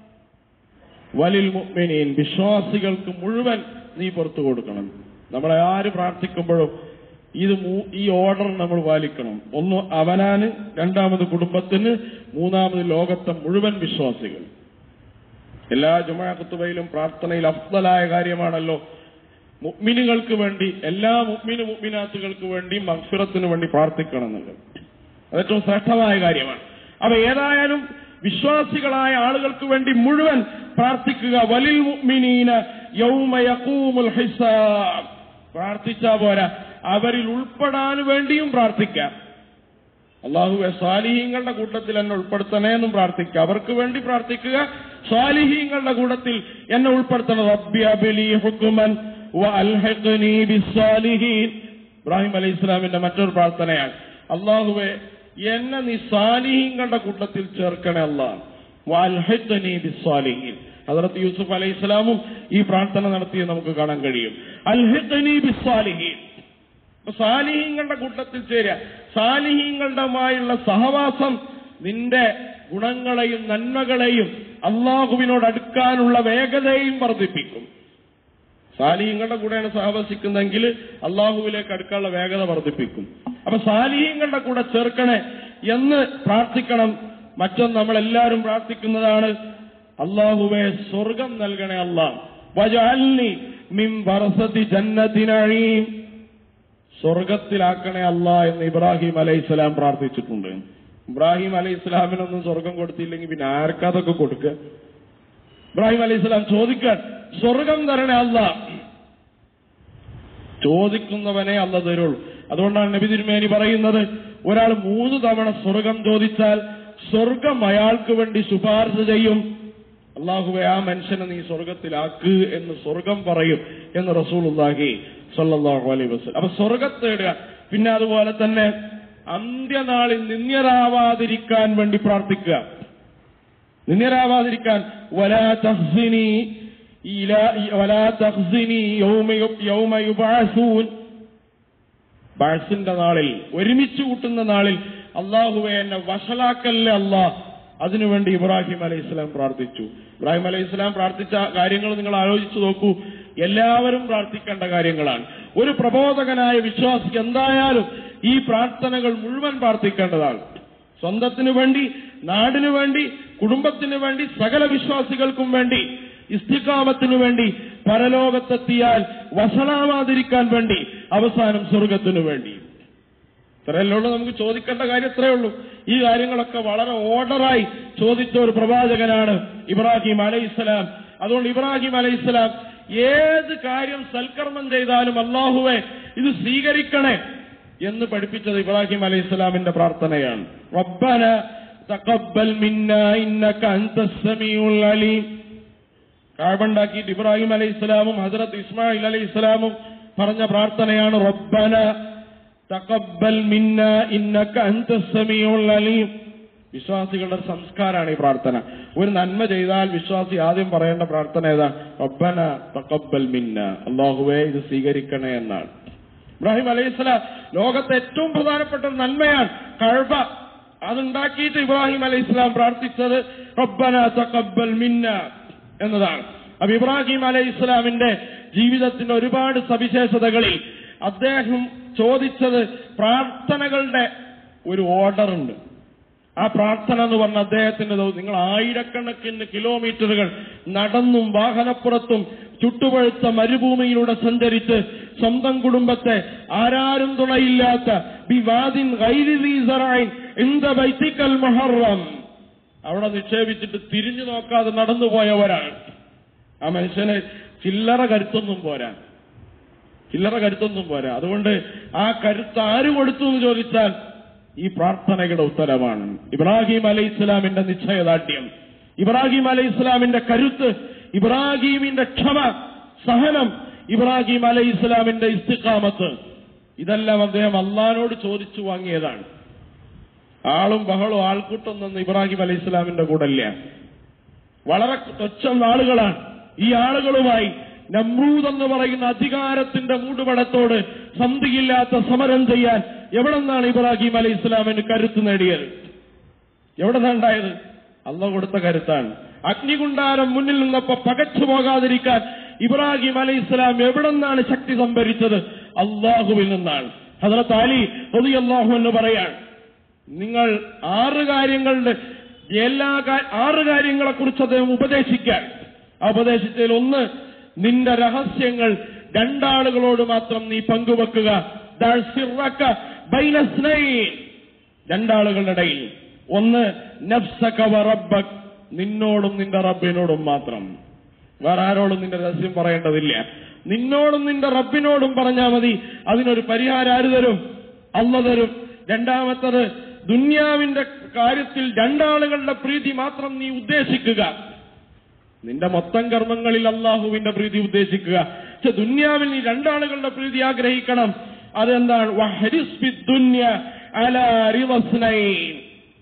വലിൽ മുഅ്മിനീൻ വിശ്വാസികൾക്ക് മുഴുവൻ നീ പുറത്തു കൊടുക്കണം നമ്മളെ ആര് പ്രാർത്ഥിക്കുമ്പോഴും ഇത് മൂ- ഈ ഓർഡർ നമ്മൾ പാലിക്കണം ഒന്ന് അവനാന് രണ്ടാമത് കുടുംബത്തിന് മൂന്നാമത് ലോകത്തെ മുഴുവൻ വിശ്വാസികൾ എല്ലാ ജുമാഖത്തുബയിലും പ്രാർത്ഥനയിൽ അഫ്ദലായ കാര്യമാണല്ലോ മുഅ്മിനുകൾക്ക് വേണ്ടി എല്ലാ മുഅ്മിന് മുഅ്മിനാത്തുകൾക്ക് വേണ്ടി മഗ്ഫിറത്തിന് വേണ്ടി പ്രാർത്ഥിക്കണം എന്നുള്ളത് അത് ഏറ്റവും ശ്രേഷ്ഠമായ കാര്യമാണ് അപ്പൊ ഏതായാലും വിശ്വാസികളായ ആളുകൾക്ക് വേണ്ടി മുഴുവൻ പ്രാർത്ഥിക്കുക വലിൽ മുഅ്മിനീന യൗമ യഖൂമുൽ ഹിസാബ് പ്രാർത്ഥിച്ചാ പോരാ അവരിൽ ഉൾപ്പെടാൻ വേണ്ടിയും പ്രാർത്ഥിക്കാം അള്ളാഹുവെ സ്വാലിഹീങ്ങളുടെ കൂട്ടത്തിൽ എന്നെ ഉൾപ്പെടുത്തണേ എന്നും പ്രാർത്ഥിക്കുക അവർക്ക് വേണ്ടി പ്രാർത്ഥിക്കുക സ്വാലിഹീങ്ങളുടെ കൂട്ടത്തിൽ എന്നെ ഉൾപ്പെടുത്തണം റബ്ബി അബിലി ഹുക്കുമൻ വ അൽഹഖ്നി ബിസ്സാലിഹീൻ ഇബ്രാഹിം അലൈഹി ഇസ്ലാമിന്റെ മറ്റൊരു പ്രാർത്ഥനയാണ് അള്ളാഹുവെ എന്നെ നീ സാലിഹീങ്ങളുടെ കൂട്ടത്തിൽ ചേർക്കണേ അല്ലാ വ അൽഹഖ്നി ബിസ്സാലിഹീൻ ഹദറത്ത് യൂസുഫ് അലൈഹി ഇസ്ലാമും ഈ പ്രാർത്ഥന നടത്തിയത് നമുക്ക് കാണാൻ കഴിയും അൽഹഖ്നി ബിസ്സാലിഹീൻ അപ്പൊ സാലിഹീങ്ങളുടെ കൂട്ടത്തിൽ ചേരുക സാലിഹീങ്ങളുടെമായുള്ള സഹവാസം നിന്റെ ഗുണങ്ങളെയും നന്മകളെയും അള്ളാഹുവിനോട് അടുക്കാനുള്ള വേഗതയും വർദ്ധിപ്പിക്കും സാലിഹീങ്ങളുടെ കൂടെയാണ് സഹവസിക്കുന്നതെങ്കിൽ അള്ളാഹുവിലേക്ക് അടുക്കാനുള്ള വേഗത വർദ്ധിപ്പിക്കും അപ്പൊ സാലിഹീങ്ങളുടെ കൂടെ ചേർക്കണേ എന്ന് പ്രാർത്ഥിക്കണം മറ്റൊന്ന് നമ്മളെല്ലാവരും പ്രാർത്ഥിക്കുന്നതാണ് അള്ളാഹുവെ സ്വർഗം നൽകണേ അള്ളാഹ് വജഅൽനി മിൻ വറസതി ജന്നത്തിനഴീം സ്വർഗത്തിലാക്കണേ അല്ല എന്ന് ഇബ്രാഹിം അലൈഹിസ്സലാം പ്രാർത്ഥിച്ചിട്ടുണ്ട് ഇബ്രാഹിം അലൈഹിസ്സലാമിനൊന്നും സ്വർഗം കൊടുത്തില്ലെങ്കിൽ പിന്നെ ആർക്കതൊക്കെ കൊടുക്കുക ഇബ്രാഹിം അലൈഹിസ്സലാം ചോദിക്കാൻ സ്വർഗം തരണേ അല്ല ചോദിക്കുന്നവനെ അല്ല തരുള്ളൂ അതുകൊണ്ടാണ് നബി തിരുമേനി പറയുന്നത് ഒരാൾ മൂന്ന് തവണ സ്വർഗം ചോദിച്ചാൽ സ്വർഗം അയാൾക്ക് വേണ്ടി ശുപാർശ ചെയ്യും അള്ളാഹുവെ ആ മനുഷ്യനെ നീ സ്വർഗത്തിലാക്ക് എന്ന് സ്വർഗം പറയും എന്ന് റസൂലുള്ളാഹി സല്ലല്ലാഹു അലൈഹി വസല്ലം അപ്പൊ സ്വർഗത്തേടുക പിന്നെ അതുപോലെ തന്നെ അന്ത്യനാളിൽ നിന്ദ്യരാവാതിരിക്കാൻ വേണ്ടി പ്രാർത്ഥിക്കുക നിന്ദ്യരാവാതിരിക്കാൻ വലാ തഹ്സിനി ഇലാ- വലാ തഹ്സിനി യൗമ യു- യൗമ യുബഅസൂൻ ബാഴ്സിന്റെ നാളിൽ ഒരുമിച്ച് കൂട്ടുന്ന നാളിൽ അള്ളാഹുവെ എന്നെ വഷളാക്കല്ലേ അള്ളാഹ് അതിനുവേണ്ടി ഇബ്രാഹിം അലൈഹി ഇസ്ലാം പ്രാർത്ഥിച്ചു ഇബ്രാഹിം അലൈഹി ഇസ്ലാം പ്രാർത്ഥിച്ച കാര്യങ്ങൾ നിങ്ങൾ ആലോചിച്ചു നോക്കൂ എല്ലാവരും പ്രാർത്ഥിക്കേണ്ട കാര്യങ്ങളാണ് ഒരു പ്രബോധകനായ വിശ്വാസിക്ക് എന്തായാലും ഈ പ്രാർത്ഥനകൾ മുഴുവൻ പ്രാർത്ഥിക്കേണ്ടതാണ് സ്വന്തത്തിനു വേണ്ടി നാടിനു വേണ്ടി കുടുംബത്തിനു വേണ്ടി സകല വിശ്വാസികൾക്കും വേണ്ടി ഇസ്തിക്കാമത്തിനു വേണ്ടി പരലോകത്തെത്തിയാൽ വഷളാവാതിരിക്കാൻ വേണ്ടി അവസാനം സ്വർഗത്തിനു വേണ്ടി ഇത്രയല്ലേ ഉള്ളൂ നമുക്ക് ചോദിക്കേണ്ട കാര്യം ഇത്രയേ ഉള്ളൂ ഈ കാര്യങ്ങളൊക്കെ വളരെ ഓർഡറായി ചോദിച്ച ഒരു പ്രവാചകനാണ് ഇബ്രാഹിം അലൈഹിസ്സലാം അതുകൊണ്ട് ഇബ്രാഹിം അലൈഹിസ്സലാം ഏത് കാര്യം സൽക്കർമ്മം ചെയ്താലും അള്ളാഹുവെ ഇത് സ്വീകരിക്കണേ എന്ന് പഠിപ്പിച്ചത് ഇബ്രാഹിം അലൈഹിസ്സലാമിന്റെ പ്രാർത്ഥനയാണ് റബ്ബന തഖബ്ബൽ മിന്നാ ഇന്നക അൻതസ് സമീഉൽ അലീം കാഴ്ബണ്ടാക്കിയിട്ട് ഇബ്രാഹിം അലൈഹി ഇസ്ലാമും ഹസരത്ത് ഇസ്മായിൽ അലൈഹി ഇസ്ലാമും പറഞ്ഞ പ്രാർത്ഥനയാണ് റബ്ബന തഖബ്ബൽ മിന്ന ഇന്നക അൻത സമീഉൽ അലീം വിശ്വാസികളുടെ ഒരു സംസ്കാരമാണ് ഈ പ്രാർത്ഥന ഒരു നന്മ ചെയ്താൽ വിശ്വാസി ആദ്യം പറയേണ്ട പ്രാർത്ഥന ഏതാ റബ്ബന തഖബ്ബൽ മിന്ന അള്ളാഹുവേ ഇത് സ്വീകരിക്കണേ എന്നാണ് ഇബ്രാഹിം അലൈഹി സ്വലാം ലോകത്തെ ഏറ്റവും പ്രധാനപ്പെട്ട ഒരു നന്മയാണ് കഴബ അതുണ്ടാക്കിയിട്ട് ഇബ്രാഹിം അലൈഹി സ്വലാം പ്രാർത്ഥിച്ചത് റബ്ബന തഖബ്ബൽ മിന്ന എന്നതാണ് അപ്പൊ ഇബ്രാഹിം അലൈഹി ഇസ്ലാമിന്റെ ജീവിതത്തിന്റെ ഒരുപാട് സവിശേഷതകളിൽ അദ്ദേഹം ചോദിച്ചത് പ്രാർത്ഥനകളുടെ ഒരു ഓർഡർ ഉണ്ട് ആ പ്രാർത്ഥന എന്ന് പറഞ്ഞ അദ്ദേഹത്തിന്റെ ദൗ- നിങ്ങൾ ആയിരക്കണക്കിന് കിലോമീറ്ററുകൾ നടന്നും വാഹനപ്പുറത്തും ചുട്ടുപഴുത്ത മരുഭൂമിയിലൂടെ സഞ്ചരിച്ച് സ്വന്തം കുടുംബത്തെ ആരാരും തുണയില്ലാത്ത ബിവാദിൻ ഗൈരി ദീ സറൈൻ ഇന്ദ ബൈത്തിക്കൽ മുഹറം അവിടെ നിക്ഷേപിച്ചിട്ട് തിരിഞ്ഞു നോക്കാതെ നടന്നുപോയവരാണ് ആ മനുഷ്യന് ചില്ലറ കരുത്തൊന്നും പോരാ ചില്ലറ കരുത്തൊന്നും പോരാ അതുകൊണ്ട് ആ കരുത്ത് ആര് കൊടുത്തു എന്ന് ചോദിച്ചാൽ ഈ പ്രാർത്ഥനയുടെ ഉത്തരമാണ് ഇബ്രാഹിം അലൈഹി ഇസ്ലാമിന്റെ നിശ്ചയദാർഢ്യം ഇബ്രാഹിം അലൈഹി ഇസ്ലാമിന്റെ കരുത്ത് ഇബ്രാഹിമിന്റെ ക്ഷമ സഹനം ഇബ്രാഹിം അലൈഹി ഇസ്ലാമിന്റെ ഇസ്തിക്കാമത്ത് ഇതെല്ലാം അദ്ദേഹം അള്ളഹാനോട് ചോദിച്ചു വാങ്ങിയതാണ് ആളും ബഹളും ആൾക്കൂട്ടൊന്നും ഇബ്രാഹിം അലൈഹി ഇസ്ലാമിന്റെ കൂടെ ഇല്ല വളരെ തുച്ഛം ആളുകളാണ് ഈ ആളുകളുമായി നമ്രൂദ് എന്ന് പറയുന്ന അധികാരത്തിന്റെ മൂടുപടത്തോട് സന്ധിയില്ലാത്ത സമരം ചെയ്യാൻ എവിടെ നിന്നാണ് ഇബ്രാഹിം അലൈഹി ഇസ്ലാമിന് കരുത്ത് നേടിയത് എവിടെ നിന്നുണ്ടായത് അള്ള കൊടുത്ത കരുത്താണ് അഗ്നികുണ്ടാരം മുന്നിൽ നിന്നപ്പോ പകച്ചു പോകാതിരിക്കാൻ ഇബ്രാഹിം അലൈഹി ഇസ്ലാം എവിടെ നിന്നാണ് ശക്തി സംഭരിച്ചത് അള്ളാഹുവിൽ നിന്നാണ് ഹസരത്ത് അലി അള്ളാഹു എന്ന് പറയാൻ നിങ്ങൾ ആറ് കാര്യങ്ങളുടെ എല്ലാ കാ- ആറ് കാര്യങ്ങളെ കുറിച്ച് അദ്ദേഹം ഉപദേശിക്കാൻ ആ ഉപദേശത്തിൽ ഒന്ന് നിന്റെ രഹസ്യങ്ങൾ രണ്ടാളുകളോട് മാത്രം നീ പങ്കുവെക്കുക ദാ സിർറക ബൈന സ്നൈൻ. രണ്ടാളുകളുടെ ഇടയിൽ ഒന്ന് നഫ്സക വ റബ്ബക് നിന്നോടും നിന്റെ റബ്ബിനോടും മാത്രം വേറെ ആരോടും നിന്റെ രഹസ്യം പറയേണ്ടതില്ല നിന്നോടും നിന്റെ റബ്ബിനോടും പറഞ്ഞാൽ മതി അതിനൊരു പരിഹാരം ആര് തരും അല്ല തരും രണ്ടാമത്തത് ദുന്യാവിന്റെ കാര്യത്തിൽ രണ്ടാളുകളുടെ പ്രീതി മാത്രം നീ ഉദ്ദേശിക്കുക നിന്റെ മൊത്തം കർമ്മങ്ങളിൽ അള്ളാഹുവിന്റെ പ്രീതി ഉദ്ദേശിക്കുക പക്ഷെ ദുന്യാവിൽ നീ രണ്ടാളുകളുടെ പ്രീതി ആഗ്രഹിക്കണം അതെന്താണ് വഹരിസ് ഫിദ് ദുന്യ അലാ റിവസ്നൈൻ.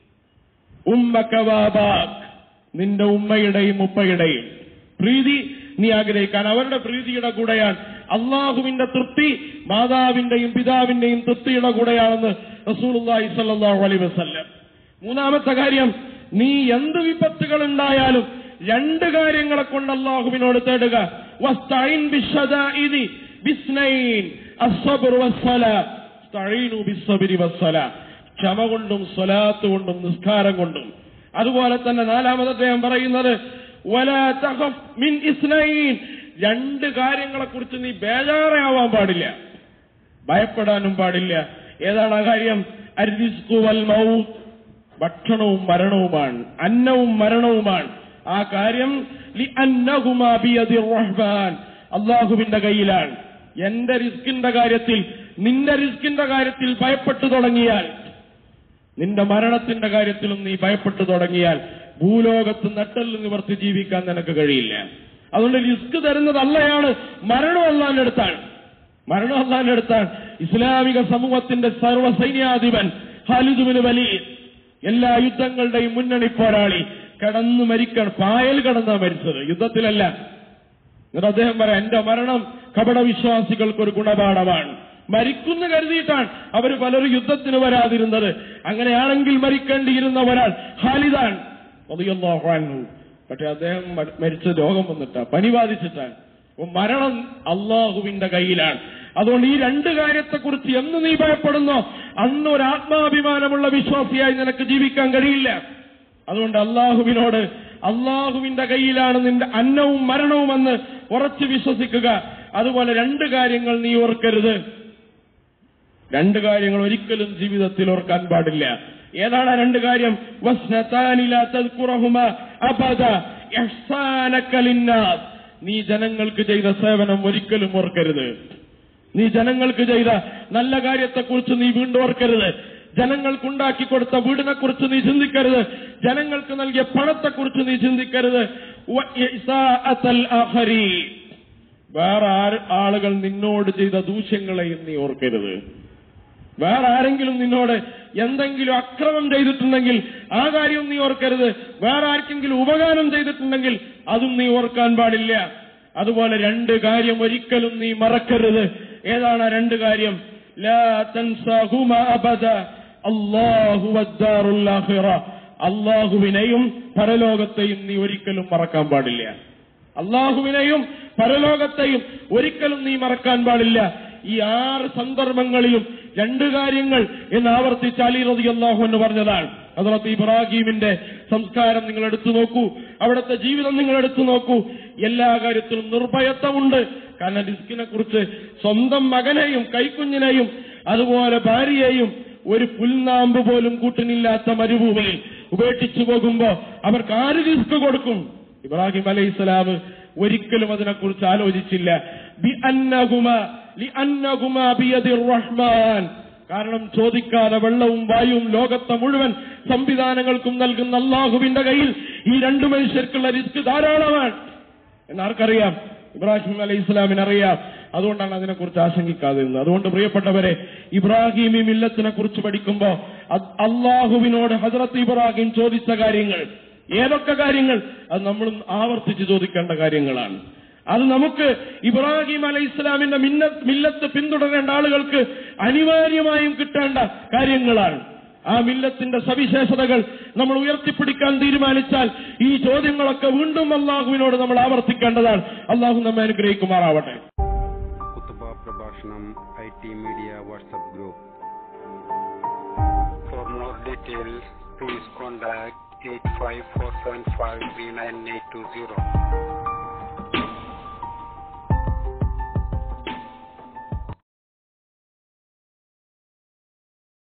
ഉമ്മക വാബാക്. നിന്റെ ഉമ്മയുടെയും ഉപ്പയുടെയും പ്രീതി നീ ആഗ്രഹിക്കാൻ അവരുടെ പ്രീതിയുടെ കൂടെയാണ് അള്ളാഹുവിന്റെ തൃപ്തി മാതാവിന്റെയും പിതാവിന്റെയും തൃപ്തിയുടെ കൂടെയാണെന്ന് റസൂലുള്ളാഹി സ്വല്ലല്ലാഹു അലൈഹി വസല്ലം മൂന്നാമത്തെ കാര്യം നീ എന്ത് വിപത്തുകൾ ഉണ്ടായാലും രണ്ട് കാര്യങ്ങളെ കൊണ്ട് അള്ളാഹുവിനോട് തേടുക വസ്തഈൻ ബിശ്ശദാഇദി ബിസ്നൈൻ അസ്സബ്ർ വസ്സലാ സ്തഈനു ബിസ്സബ്രി വസ്സലാ ക്ഷമ കൊണ്ടും സ്വലാത്ത് കൊണ്ടും നിസ്കാരം കൊണ്ടും അതുപോലെ തന്നെ നാലാമത് അദ്ദേഹം പറയുന്നത് വലാ തഖഫ് മിൻ ഇസ്നൈൻ രണ്ട് കാര്യങ്ങളെ കുറിച്ച് നീ ബേജാറാവാൻ പാടില്ല ഭയപ്പെടാനും പാടില്ല ഏതാണ് ആ കാര്യം അരിസ്കു വൽ മൗത്ത് ഭക്ഷണവും മരണവുമാണ് അന്നവും മരണവുമാണ് ആ കാര്യം ലി അന്നഹുമാ ബിയദിർ റഹ്മാൻ അള്ളാഹുവിന്റെ കയ്യിലാണ് എന്റെ റിസ്കിന്റെ കാര്യത്തിൽ നിന്റെ റിസ്കിന്റെ കാര്യത്തിൽ ഭയപ്പെട്ടു തുടങ്ങിയാൽ നിന്റെ മരണത്തിന്റെ കാര്യത്തിലും നീ ഭയപ്പെട്ടു തുടങ്ങിയാൽ ഭൂലോകത്ത് നട്ടല് നിവർത്തി ജീവിക്കാൻ നിനക്ക് കഴിയില്ല അതുകൊണ്ട് റിസ്ക് തരുന്നത് അല്ലയാണ് മരണം അള്ളാന്റെ അടുത്താണ് മരണം അള്ളാന്റെ അടുത്താണ് ഇസ്ലാമിക സമൂഹത്തിന്റെ സർവ്വ സൈന്യാധിപൻ ഖാലിദുബിന് വലിയ എല്ലാ യുദ്ധങ്ങളുടെയും മുന്നണി പോരാളി കടന്നു മരിക്കണം പായൽ കടന്നാ മരിച്ചത് യുദ്ധത്തിലല്ല എന്നിട്ട് അദ്ദേഹം പറയാം എന്റെ മരണം കപട വിശ്വാസികൾക്ക് ഒരു ഗുണപാഠമാണ് മരിക്കുന്നു കരുതിയിട്ടാണ് അവർ പലരും യുദ്ധത്തിന് വരാതിരുന്നത് അങ്ങനെയാണെങ്കിൽ മരിക്കേണ്ടിയിരുന്ന ഒരാൾ ഖാലിദാൻ റളിയല്ലാഹു അൻഹു പക്ഷെ അദ്ദേഹം മ- മരിച്ച രോഗം വന്നിട്ടാ പനി ബാധിച്ചിട്ടാണ് അപ്പൊ മരണം അള്ളാഹുവിന്റെ കയ്യിലാണ് അതുകൊണ്ട് ഈ രണ്ട് കാര്യത്തെക്കുറിച്ച് എന്ന് നീ ഭയപ്പെടുന്നോ അന്ന് ഒരു ആത്മാഭിമാനമുള്ള വിശ്വാസിയായി നിനക്ക് ജീവിക്കാൻ കഴിയില്ല അതുകൊണ്ട് അള്ളാഹുവിനോട് അള്ളാഹുവിന്റെ കയ്യിലാണ് നിന്റെ അന്നവും മരണവുമെന്ന് ഉറച്ചു വിശ്വസിക്കുക അതുപോലെ രണ്ട് കാര്യങ്ങൾ നീ ഓർക്കരുത് രണ്ട് കാര്യങ്ങൾ ഒരിക്കലും ജീവിതത്തിൽ ഓർക്കാൻ പാടില്ല ഏതാണ് ആ രണ്ട് കാര്യം വസ്നതാനി ലാ തദ്കുറഹുമ അബദ ഇഹ്സാനക ലിന്നാസ്. നീ ജനങ്ങൾക്ക് ചെയ്ത സേവനം ഒരിക്കലും ഓർക്കരുത് നീ ജനങ്ങൾക്ക് ചെയ്ത നല്ല കാര്യത്തെക്കുറിച്ച് നീ വീണ്ടും ഓർക്കരുത് ജനങ്ങൾക്കുണ്ടാക്കി കൊടുത്ത വീടിനെ കുറിച്ച് നീ ചിന്തിക്കരുത് ജനങ്ങൾക്ക് നൽകിയ പണത്തെക്കുറിച്ച് നീ ചിന്തിക്കരുത് വ ഇസാഅത്തൽ ആഖരീൻ. വേറെ ആര് ആളുകൾ നിന്നോട് ചെയ്ത ദൂഷ്യങ്ങളെയും നീ ഓർക്കരുത് വേറെ ആരെങ്കിലും നിന്നോട് എന്തെങ്കിലും അക്രമം ചെയ്തിട്ടുണ്ടെങ്കിൽ ആ കാര്യവും നീ ഓർക്കരുത് വേറെ ആർക്കെങ്കിലും ഉപകാരം ചെയ്തിട്ടുണ്ടെങ്കിൽ അതും നീ ഓർക്കാൻ പാടില്ല അതുപോലെ രണ്ട് കാര്യം ഒരിക്കലും നീ മറക്കരുത് ഏതാണ് ആ രണ്ട് കാര്യം ലാ തൻസഹുമ അബദ അല്ലാഹു വദ്ദാറുൽ ആഖിറ അള്ളാഹുവിനെയും പരലോകത്തെയും നീ ഒരിക്കലും മറക്കാൻ പാടില്ല അള്ളാഹുവിനെയും പരലോകത്തെയും ഒരിക്കലും നീ മറക്കാൻ പാടില്ല ഈ ആറ് സന്ദർഭങ്ങളിലും രണ്ട് കാര്യങ്ങൾ എന്ന് ആവർത്തിച്ച് അലി റളിയല്ലാഹു എന്ന് പറഞ്ഞതാണ് അതിലത്ത് ഇബ്രാഹിമിന്റെ സംസ്കാരം നിങ്ങൾ എടുത്തു നോക്കൂ അവിടുത്തെ ജീവിതം നിങ്ങൾ എടുത്തു നോക്കൂ എല്ലാ കാര്യത്തിലും നിർഭയത്വമുണ്ട് കാരണം റിസ്കിനെ കുറിച്ച് സ്വന്തം മകനെയും കൈക്കുഞ്ഞിനെയും അതുപോലെ ഭാര്യയെയും ഒരു പുൽനാമ്പ് പോലും കൂട്ടിനില്ലാത്ത മരുഭൂമിയിൽ ഉപേക്ഷിച്ചു പോകുമ്പോ അവർക്ക് ആര് റിസ്ക് കൊടുക്കും ഇബ്രാഹിം അലൈഹി സ്വലാം ഒരിക്കലും അതിനെക്കുറിച്ച് ആലോചിച്ചില്ല ബി അന്നഹുമ ലി അന്നഹുമ ബിയദിർ റഹ്മാൻ കാരണം ചോദിക്കാതെ വെള്ളവും വായുവും ലോകത്തെ മുഴുവൻ സംവിധാനങ്ങൾക്കും നൽകുന്ന അള്ളാഹുവിന്റെ കയ്യിൽ ഈ രണ്ടു മനുഷ്യർക്കുള്ള റിസ്ക് ധാരാളമാണ് എന്നാർക്കറിയാം ഇബ്രാഹിം അലൈഹി ഇസ്ലാമിന് അറിയാം അതുകൊണ്ടാണ് അതിനെക്കുറിച്ച് ആശങ്കിക്കാതിരുന്നത് അതുകൊണ്ട് പ്രിയപ്പെട്ടവരെ ഇബ്രാഹിമി മില്ലത്തിനെ കുറിച്ച് പഠിക്കുമ്പോ അത് അള്ളാഹുവിനോട് ഹജറത്ത് ഇബ്രാഹിം ചോദിച്ച കാര്യങ്ങൾ ഏതൊക്കെ കാര്യങ്ങൾ അത് നമ്മളും ആവർത്തിച്ച് ചോദിക്കേണ്ട കാര്യങ്ങളാണ് അത് നമുക്ക് ഇബ്രാഹിം അലൈഹി ഇസ്ലാമിന്റെ മിന്ന മില്ലത്ത് പിന്തുടരേണ്ട ആളുകൾക്ക് അനിവാര്യമായും കിട്ടേണ്ട കാര്യങ്ങളാണ് ആ മില്ലത്തിന്റെ സവിശേഷതകൾ നമ്മൾ ഉയർത്തിപ്പിടിക്കാൻ തീരുമാനിച്ചാൽ ഈ ചോദ്യങ്ങളൊക്കെ വീണ്ടും അള്ളാഹുവിനോട് നമ്മൾ ആവർത്തിക്കേണ്ടതാണ് അള്ളാഹു നമ്മെ അനുഗ്രഹിക്കുമാറാവട്ടെ കുത്തുബ പ്രഭാഷണം IT media WhatsApp group For more details, please contact 854753980.